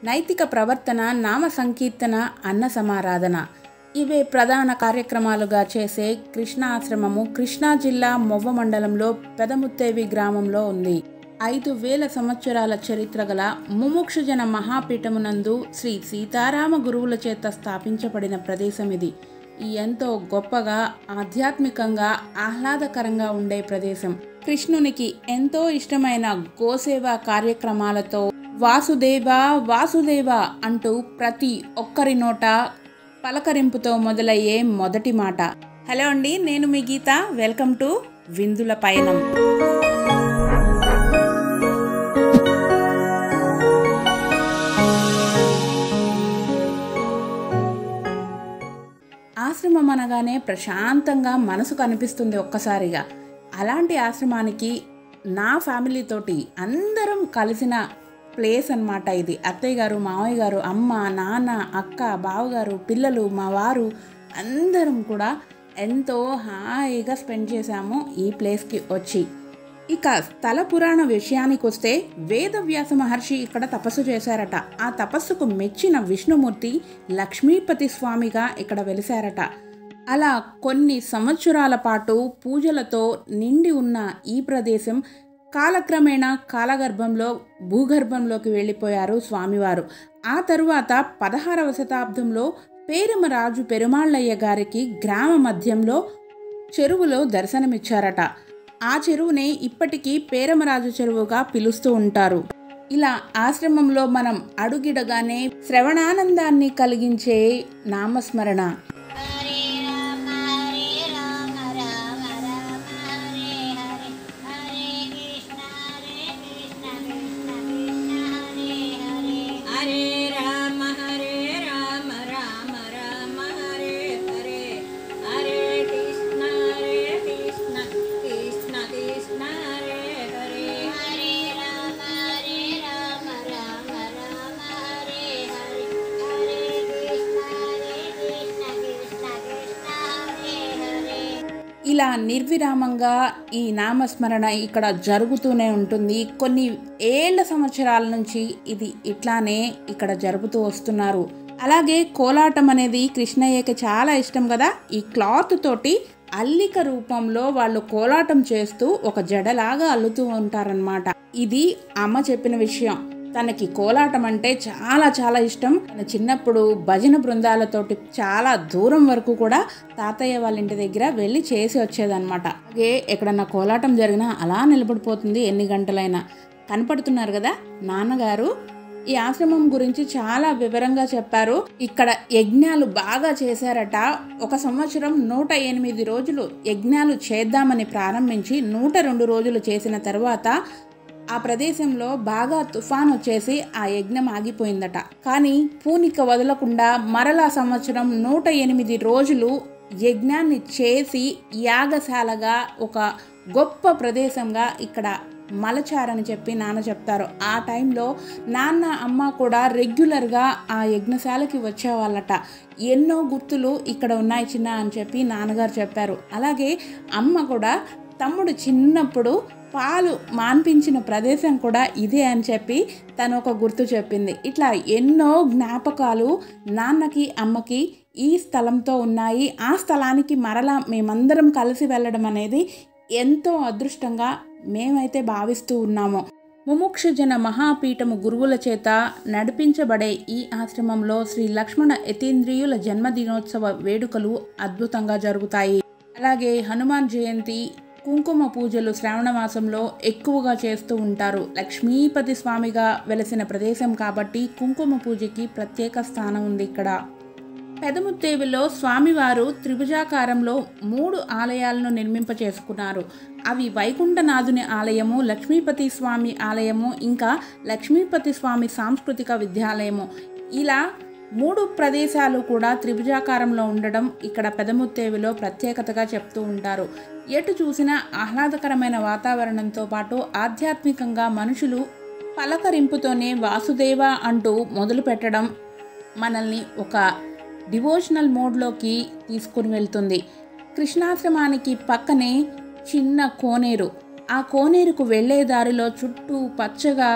నైతిక ప్రవర్తన నామ సంకీర్తన అన్న సమారాధన ఇవే ప్రధాన కార్యక్రమాలుగా చేసే కృష్ణాశ్రమము కృష్ణా జిల్లా మొవ్వ మండలంలో పెదముత్తేవి గ్రామంలో ఉంది ఐదు వేల సంవత్సరాల చరిత్ర గల ముముక్షుజన మహాపీఠమునందు శ్రీ సీతారామ గురువుల చేత స్థాపించబడిన ప్రదేశం ఇది ఈ ఎంతో గొప్పగా ఆధ్యాత్మికంగా ఆహ్లాదకరంగా ఉండే ప్రదేశం కృష్ణునికి ఎంతో ఇష్టమైన గోసేవ కార్యక్రమాలతో వాసుదేవ వాసుదేవ అంటూ ప్రతి ఒక్కరి నోట పలకరింపుతో మొదలయ్యే మొదటి మాట హలో అండి నేను మీ గీత వెల్కమ్ టు విందుల పయనం ఆశ్రమం అనగానే ప్రశాంతంగా మనసు కనిపిస్తుంది ఒక్కసారిగా అలాంటి ఆశ్రమానికి నా ఫ్యామిలీతోటి అందరం కలిసిన ప్లేస్ అన్నమాట ఇది అత్తయ్య గారు మావయ్య గారు అమ్మ నాన్న అక్క బావగారు పిల్లలు మా వారు అందరం కూడా ఎంతో హాయిగా స్పెండ్ చేశాము ఈ ప్లేస్కి వచ్చి ఇక స్థల పురాణ విషయానికి వస్తే వేదవ్యాస మహర్షి ఇక్కడ తపస్సు చేశారట ఆ తపస్సుకు మెచ్చిన విష్ణుమూర్తి లక్ష్మీపతి స్వామిగా ఇక్కడ వెలిశారట అలా కొన్ని సంవత్సరాల పాటు పూజలతో నిండి ఉన్న ఈ ప్రదేశం కాలక్రమేణా కాలగర్భంలో భూగర్భంలోకి వెళ్ళిపోయారు స్వామివారు ఆ తరువాత పదహారవ శతాబ్దంలో పేరమరాజు పెరుమాళ్ళయ్య గారికి గ్రామ మధ్యంలో చెరువులో దర్శనమిచ్చారట ఆ చెరువునే ఇప్పటికీ పేరమరాజు చెరువుగా పిలుస్తూ ఉంటారు ఇలా ఆశ్రమంలో మనం అడుగిడగానే శ్రవణానందాన్ని కలిగించే నామస్మరణ హరే రామ హరే రామ రామ రామ హరే హరే హరే కృష్ణ హరే కృష్ణ కృష్ణ కృష్ణ హరే హరే హరే రామ హరే రామ రామ రామ హరే హరే హరే కృష్ణ హరే కృష్ణ కృష్ణ కృష్ణ హరే హరే హరే రామ హరే రామ రామ రామ హరే హరే హరే కృష్ణ హరే కృష్ణ కృష్ణ కృష్ణ హరే హరే ఇలా నిర్విరామంగా ఈ నామస్మరణ ఇక్కడ జరుగుతూనే ఉంటుంది కొన్ని ఏళ్ల సంవత్సరాల నుంచి ఇది ఇట్లానే ఇక్కడ జరుపుతూ వస్తున్నారు అలాగే కోలాటం అనేది కృష్ణయ్యకి చాలా ఇష్టం కదా ఈ క్లాత్ తోటి అల్లిక రూపంలో వాళ్ళు కోలాటం చేస్తూ ఒక జడలాగా అల్లుతూ ఉంటారనమాట ఇది అమ్మ చెప్పిన విషయం తనకి కోలాటం అంటే చాలా చాలా ఇష్టం తన చిన్నప్పుడు భజన బృందాలతోటి చాలా దూరం వరకు కూడా తాతయ్య వాళ్ళ ఇంటి దగ్గర వెళ్ళి చేసి వచ్చేదన్నమాట అలాగే ఎక్కడన్నా కోలాటం జరిగినా అలా నిలబడిపోతుంది ఎన్ని గంటలైనా కనపడుతున్నారు కదా నాన్నగారు ఈ ఆశ్రమం గురించి చాలా వివరంగా చెప్పారు ఇక్కడ యజ్ఞాలు బాగా చేశారట ఒక సంవత్సరం నూట ఎనిమిది రోజులు యజ్ఞాలు చేద్దామని ప్రారంభించి నూట రెండు రోజులు చేసిన తర్వాత ఆ ప్రదేశంలో బాగా తుఫాన్ వచ్చేసి ఆ యజ్ఞం ఆగిపోయిందట కానీ పూనిక వదలకుండా మరలా సంవత్సరం నూట ఎనిమిది రోజులు యజ్ఞాన్ని చేసి యాగశాలగా ఒక గొప్ప ప్రదేశంగా ఇక్కడ మలచారని చెప్పి నాన్న చెప్తారు ఆ టైంలో నాన్న అమ్మ కూడా రెగ్యులర్గా ఆ యజ్ఞశాలకి వచ్చేవాళ్ళట ఎన్నో గుర్తులు ఇక్కడ ఉన్నాయి చిన్న అని చెప్పి నాన్నగారు చెప్పారు అలాగే అమ్మ కూడా తమ్ముడు చిన్నప్పుడు పాలు మాన్పించిన ప్రదేశం కూడా ఇదే అని చెప్పి తను ఒక గుర్తు చెప్పింది ఇట్లా ఎన్నో జ్ఞాపకాలు నాన్నకి అమ్మకి ఈ స్థలంతో ఉన్నాయి ఆ స్థలానికి మరలా మేమందరం కలిసి వెళ్ళడం అనేది ఎంతో అదృష్టంగా మేమైతే భావిస్తూ ఉన్నాము ముముక్ష జన మహాపీఠము గురువుల చేత నడిపించబడే ఈ ఆశ్రమంలో శ్రీ లక్ష్మణ యతీంద్రియుల జన్మదినోత్సవ వేడుకలు అద్భుతంగా జరుగుతాయి అలాగే హనుమాన్ జయంతి కుంకుమ పూజలు శ్రావణ మాసంలో ఎక్కువగా చేస్తూ ఉంటారు లక్ష్మీపతి స్వామిగా వెలసిన ప్రదేశం కాబట్టి కుంకుమ పూజకి ప్రత్యేక స్థానం ఉంది ఇక్కడ పెదముత్తేవిలో స్వామివారు త్రిభుజాకారంలో మూడు ఆలయాలను నిర్మింప చేసుకున్నారు అవి వైకుంఠనాథుని ఆలయము లక్ష్మీపతి స్వామి ఆలయము ఇంకా లక్ష్మీపతి స్వామి సాంస్కృతిక విద్యాలయము ఇలా మూడు ప్రదేశాలు కూడా త్రిభుజాకారంలో ఉండడం ఇక్కడ పెదముత్తేవిలో ప్రత్యేకతగా చెప్తూ ఉంటారు ఎటు చూసినా ఆహ్లాదకరమైన వాతావరణంతో పాటు ఆధ్యాత్మికంగా మనుషులు పలకరింపుతోనే వాసుదేవ అంటూ మొదలు పెట్టడం మనల్ని ఒక డివోషనల్ మోడ్లోకి తీసుకుని వెళ్తుంది కృష్ణాశ్రమానికి పక్కనే చిన్న కోనేరు ఆ కోనేరుకు వెళ్ళే దారిలో చుట్టూ పచ్చగా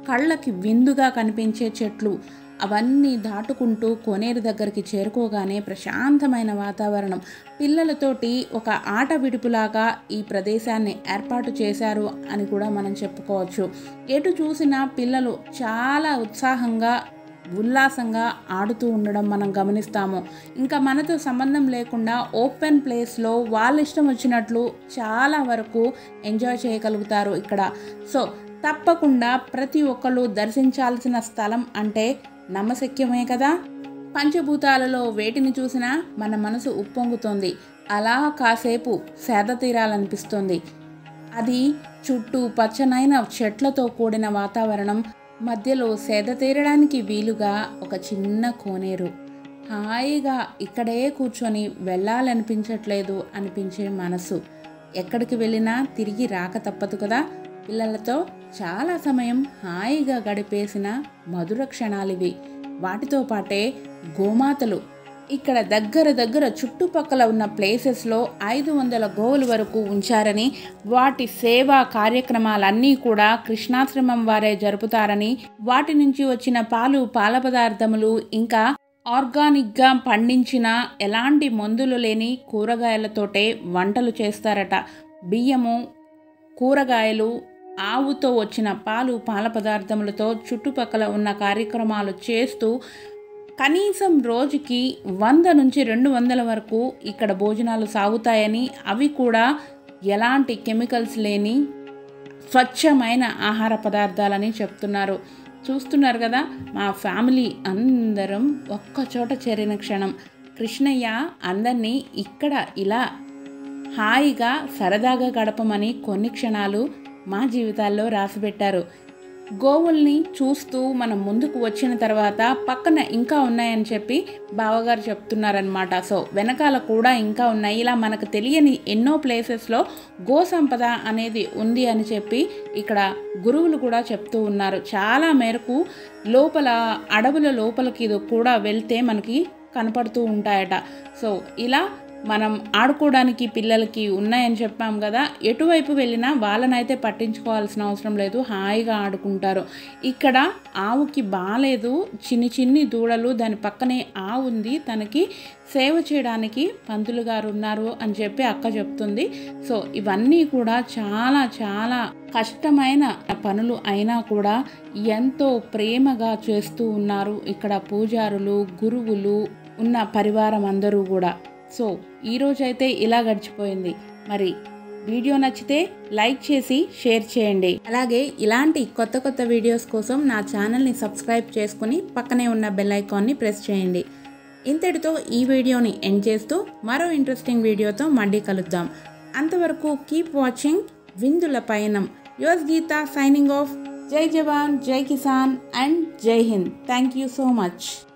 కళ్ళకి విందుగా కనిపించే చెట్లు అవన్నీ దాటుకుంటూ కోనేరు దగ్గరికి చేరుకోగానే ప్రశాంతమైన వాతావరణం పిల్లలతోటి ఒక ఆట విడుపులాగా ఈ ప్రదేశాన్ని ఏర్పాటు చేశారు అని కూడా మనం చెప్పుకోవచ్చు ఎటు చూసినా పిల్లలు చాలా ఉత్సాహంగా ఉల్లాసంగా ఆడుతూ ఉండడం మనం గమనిస్తాము ఇంకా మనతో సంబంధం లేకుండా ఓపెన్ ప్లేస్లో వాళ్ళ ఇష్టం వచ్చినట్లు చాలా వరకు ఎంజాయ్ చేయగలుగుతారు ఇక్కడ సో తప్పకుండా ప్రతి ఒక్కళ్ళు దర్శించాల్సిన స్థలం అంటే నమ్మశక్యమే కదా పంచభూతాలలో వేటిని చూసినా మన మనసు ఉప్పొంగుతోంది అలా కాసేపు సేద తీరాలనిపిస్తుంది అది చుట్టూ పచ్చనైన చెట్లతో కూడిన వాతావరణం మధ్యలో సేద తీరడానికి వీలుగా ఒక చిన్న కోనేరు హాయిగా ఇక్కడే కూర్చొని వెళ్ళాలనిపించట్లేదు అనిపించే మనసు ఎక్కడికి వెళ్ళినా తిరిగి రాక తప్పదు కదా పిల్లలతో చాలా సమయం హాయిగా గడిపేసిన మధుర క్షణాలివి వాటితో పాటే గోమాతలు ఇక్కడ దగ్గర దగ్గర చుట్టుపక్కల ఉన్న ప్లేసెస్లో ఐదు వందల గోవుల వరకు ఉంచారని వాటి సేవా కార్యక్రమాలన్నీ కూడా కృష్ణాశ్రమం వారే జరుపుతారని వాటి నుంచి వచ్చిన పాలు పాల పదార్థములు ఇంకా ఆర్గానిక్గా పండించిన ఎలాంటి మందులు లేని కూరగాయలతోటే వంటలు చేస్తారట బియ్యము కూరగాయలు ఆవుతో వచ్చిన పాలు పాల పదార్థములతో చుట్టుపక్కల ఉన్న కార్యక్రమాలు చేస్తూ కనీసం రోజుకి వంద నుంచి రెండు వందల వరకు ఇక్కడ భోజనాలు సాగుతాయని అవి కూడా ఎలాంటి కెమికల్స్ లేని స్వచ్ఛమైన ఆహార పదార్థాలని చెప్తున్నారు చూస్తున్నారు కదా మా ఫ్యామిలీ అందరం ఒక్క చోట చేరిన క్షణం కృష్ణయ్య అందరినీ ఇక్కడ ఇలా హాయిగా సరదాగా గడపమని కొన్ని క్షణాలు మా జీవితాల్లో రాసిపెట్టారు గోవుల్ని చూస్తూ మనం ముందుకు వచ్చిన తర్వాత పక్కన ఇంకా ఉన్నాయని చెప్పి బావగారు చెప్తున్నారనమాట సో వెనకాల కూడా ఇంకా ఉన్నాయి ఇలా మనకు తెలియని ఎన్నో ప్లేసెస్లో గో సంపద అనేది ఉంది అని చెప్పి ఇక్కడ గురువులు కూడా చెప్తూ ఉన్నారు చాలా మేరకు లోపల అడవుల లోపలికి ఇది కూడా వెళ్తే మనకి కనపడుతూ ఉంటాయట సో ఇలా మనం ఆడుకోవడానికి పిల్లలకి ఉన్నాయని చెప్పాం కదా ఎటువైపు వెళ్ళినా వాళ్ళనైతే పట్టించుకోవాల్సిన అవసరం లేదు హాయిగా ఆడుకుంటారు ఇక్కడ ఆవుకి బాగాలేదు చిన్ని చిన్ని దూడలు దాని పక్కనే ఆవు ఉంది తనకి సేవ చేయడానికి పంతులు గారు ఉన్నారు అని చెప్పి అక్క చెప్తుంది సో ఇవన్నీ కూడా చాలా చాలా కష్టమైన పనులు అయినా కూడా ఎంతో ప్రేమగా చేస్తూ ఉన్నారు ఇక్కడ పూజారులు గురువులు ఉన్న పరివారం అందరూ కూడా సో ఈరోజైతే ఇలా గడిచిపోయింది మరి వీడియో నచ్చితే లైక్ చేసి షేర్ చేయండి అలాగే ఇలాంటి కొత్త కొత్త వీడియోస్ కోసం నా ఛానల్ని సబ్స్క్రైబ్ చేసుకుని పక్కనే ఉన్న బెల్ ఐకాన్ని ప్రెస్ చేయండి ఇంతటితో ఈ వీడియోని ఎండ్ చేస్తూ మరో ఇంట్రెస్టింగ్ వీడియోతో మళ్ళీ కలుద్దాం అంతవరకు కీప్ వాచింగ్ విందుల పయనం యువర్ గీత సైనింగ్ ఆఫ్ జై జవాన్ జై Kisan and Jai Hind thank you so much